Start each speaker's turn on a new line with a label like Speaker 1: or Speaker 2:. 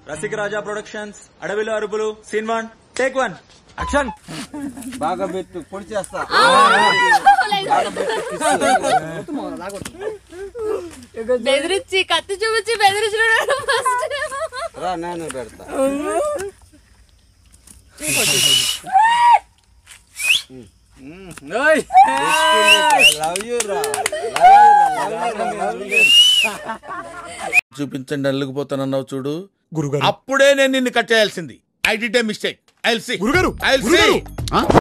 Speaker 1: రసిక రాజా productions అడవిలో అరుపులు scene one take one action
Speaker 2: బాగా పెట్టు పొడి చేస్తా
Speaker 3: బెదిరించి కత్తి చూపించి బెదిరించడం ఫస్ట్
Speaker 2: రా నేను పెడతా లవ్ యూ రా
Speaker 4: చూపించండి అల్లుకుపోతానన్నావు చూడు గురుగారు అప్పుడే నేను నిన్ను కట్ చేయాల్సింది I did a mistake I see గురుగారు ఐ సీ